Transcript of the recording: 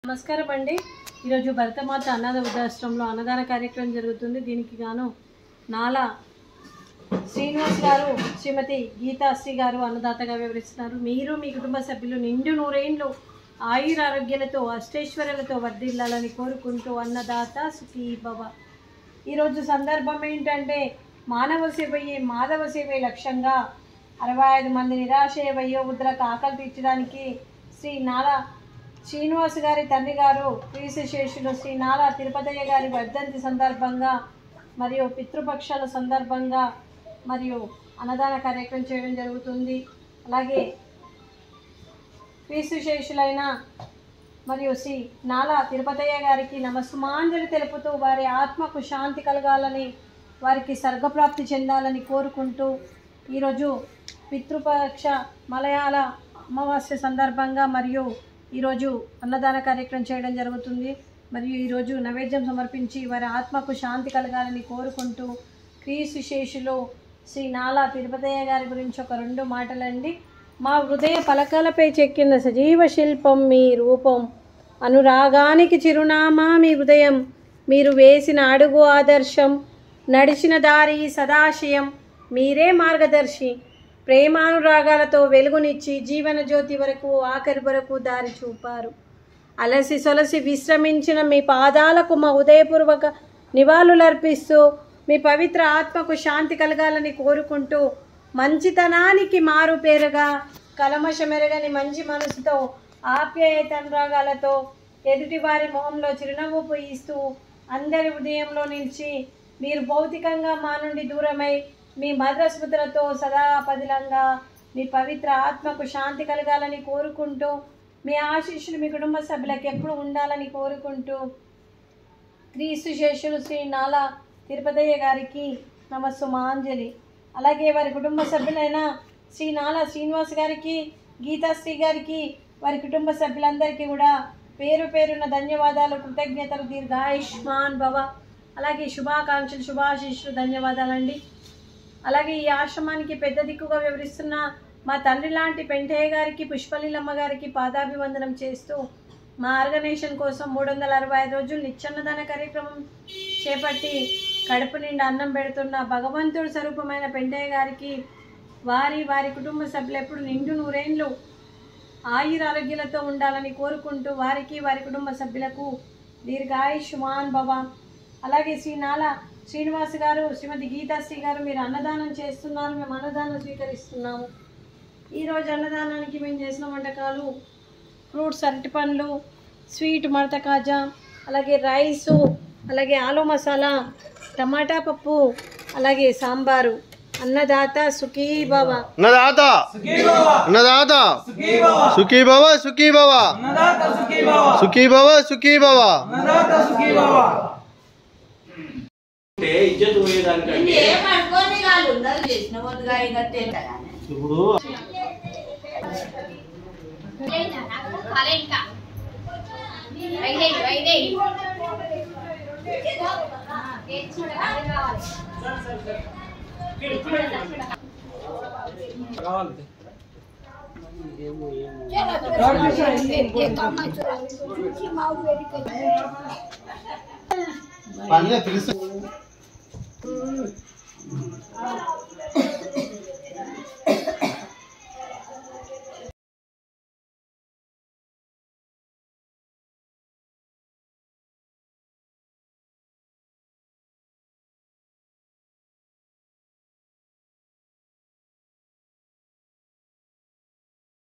నమస్కారం అండి ఈరోజు భరతమాత అన్నద వృద్ధాశ్రమంలో అన్నదాన కార్యక్రమం జరుగుతుంది దీనికి గాను నాలా శ్రీనివాస్ గారు శ్రీమతి గీతాశ్రీ గారు అన్నదాతగా వివరిస్తున్నారు మీరు మీ కుటుంబ సభ్యులు నిండు నూరేండ్లు ఆయుర ఆరోగ్యాలతో అష్టైశ్వర్యాలతో వర్ధిల్లాలని కోరుకుంటూ అన్నదాత సుఖీ భవ ఈరోజు సందర్భం ఏంటంటే మానవ సేవయే మాధవ సేవే లక్ష్యంగా అరవై ఐదు మంది నిరాశయ వయోవృద్ధులకు ఆకలి తీర్చడానికి శ్రీ నాలా శ్రీనివాస్ గారి తండ్రి గారు క్రీశేషులు శ్రీ నాలా తిరుపతయ్య గారి వర్ధంతి సందర్భంగా మరియు పితృపక్షాల సందర్భంగా మరియు అన్నదాన కార్యక్రమం చేయడం జరుగుతుంది అలాగే క్రీస్తుశేషులైన మరియు శ్రీ నాలా తిరుపతయ్య గారికి నమస్సుమాంజలి తెలుపుతూ వారి ఆత్మకు శాంతి కలగాలని వారికి స్వర్గప్రాప్తి చెందాలని కోరుకుంటూ ఈరోజు పితృపక్ష మలయాళ అమావాస్య సందర్భంగా మరియు ఈరోజు అన్నదాన కార్యక్రమం చేయడం జరుగుతుంది మరియు ఈరోజు నైవేద్యం సమర్పించి వారి ఆత్మకు శాంతి కలగాలని కోరుకుంటూ క్రీస్తు శేషులు శ్రీ నాలా తిరుపతయ్య గారి గురించి ఒక రెండు మాటలండి మా హృదయ పలకలపై చెక్కిన సజీవ శిల్పం మీ రూపం అనురాగానికి చిరునామా మీ హృదయం మీరు వేసిన అడుగు ఆదర్శం నడిచిన దారి సదాశయం మీరే మార్గదర్శి ప్రేమానురాగాలతో వెలుగునిచ్చి జీవన జ్యోతి వరకు ఆఖరి వరకు దారి చూపారు అలసి సొలసి విశ్రమించిన మీ పాదాలకు మా ఉదయపూర్వక నివాళులర్పిస్తూ మీ పవిత్ర ఆత్మకు శాంతి కలగాలని కోరుకుంటూ మంచితనానికి మారు పేరుగా కలమషమెరగని మంచి మనసుతో ఆప్యాయతనురాగాలతో ఎదుటివారి మొహంలో చిరునవ్వు పూయిస్తూ అందరి ఉదయంలో నిలిచి మీరు భౌతికంగా మా నుండి దూరమై మీ మధురస్మృతులతో సదా పదిలంగా మీ పవిత్ర ఆత్మకు శాంతి కలగాలని కోరుకుంటూ మీ ఆశీస్సులు మీ కుటుంబ సభ్యులకు ఎప్పుడు ఉండాలని కోరుకుంటూ క్రీస్తు శేషులు శ్రీ నాలా తిరుపతయ్య గారికి నమస్సుమాంజలి అలాగే వారి కుటుంబ సభ్యులైన శ్రీ నాలా శ్రీనివాస్ గారికి గీతాశ్రీ గారికి వారి కుటుంబ సభ్యులందరికీ కూడా పేరు పేరున ధన్యవాదాలు కృతజ్ఞతలు దీర్ఘాయుష్మాన్ భవ అలాగే శుభాకాంక్షలు శుభాశీస్సులు ధన్యవాదాలండి అలాగే ఈ ఆశ్రమానికి పెద్ద దిక్కుగా వివరిస్తున్న మా తండ్రి లాంటి పెంటయ్య గారికి పుష్పలీలమ్మ గారికి పాదాభివందనం చేస్తూ మా ఆర్గనైజేషన్ కోసం మూడు వందల అరవై ఐదు రోజులు నిత్యన్నదాన కార్యక్రమం చేపట్టి కడుపు నిండా అన్నం పెడుతున్న భగవంతుడు స్వరూపమైన పెంటయ్య గారికి వారి వారి కుటుంబ సభ్యులు ఎప్పుడు నిండు నూరేండ్లు ఆయుర ఆరోగ్యాలతో ఉండాలని కోరుకుంటూ వారికి వారి కుటుంబ సభ్యులకు దీర్ఘాయుష్మాన్ భవ అలాగే శ్రీ నాల శ్రీనివాస్ గారు శ్రీమతి గీతాశ్రీ గారు మీరు అన్నదానం చేస్తున్నారు మేము అన్నదానం స్వీకరిస్తున్నాము ఈరోజు అన్నదానానికి మేము చేసిన వంటకాలు ఫ్రూట్స్ అరటి పండ్లు స్వీట్ మడత కాజా అలాగే రైసు అలాగే ఆలు మసాలా టమాటా పప్పు అలాగే సాంబారు అన్నదాత సుఖీ బాబా అన్నదాత అన్నదాత సుఖీ భవ సుఖీ భవ సుఖీ భవ సుఖీ భవ అంటే ఇజ్జత్ పోయేదానికంటే ఏమనుకోని వాళ్ళు ఉన్నది చేసిన వాళ్ళుగా ఇంకా తింటాగానే ఇప్పుడు పల్లె పిలుస్తు